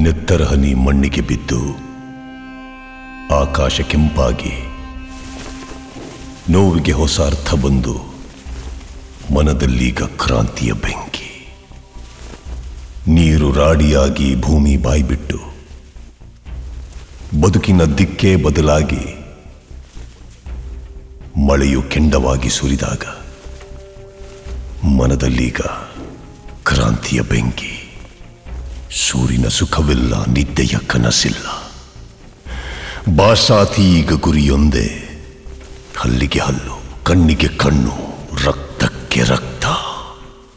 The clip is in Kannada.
ನೆತ್ತರ ಹನಿ ಮಣ್ಣಿಗೆ ಬಿದ್ದು ಆಕಾಶ ಕೆಂಪಾಗಿ ನೋವಿಗೆ ಹೊಸ ಅರ್ಥ ಬಂದು ಮನದಲ್ಲೀಗ ಕ್ರಾಂತಿಯ ಬೆಂಕಿ ನೀರು ರಾಡಿಯಾಗಿ ಭೂಮಿ ಬಾಯ್ಬಿಟ್ಟು ಬದುಕಿನ ದಿಕ್ಕೇ ಬದಲಾಗಿ ಮಳೆಯು ಕೆಂಡವಾಗಿ ಸುರಿದಾಗ ಮನದಲ್ಲೀಗ ಕ್ರಾಂತಿಯ ಬೆಂಕಿ ಸೂರಿನ ಸುಖವಿಲ್ಲ ನಿದ್ದೆಯ ಕನಸಿಲ್ಲ ಬಾಸಾತಿ ಈಗ ಗುರಿಯೊಂದೇ ಹಲ್ಲಿಗೆ ಹಲ್ಲು ಕಣ್ಣಿಗೆ ಕಣ್ಣು ರಕ್ತಕ್ಕೆ ರಕ್ತ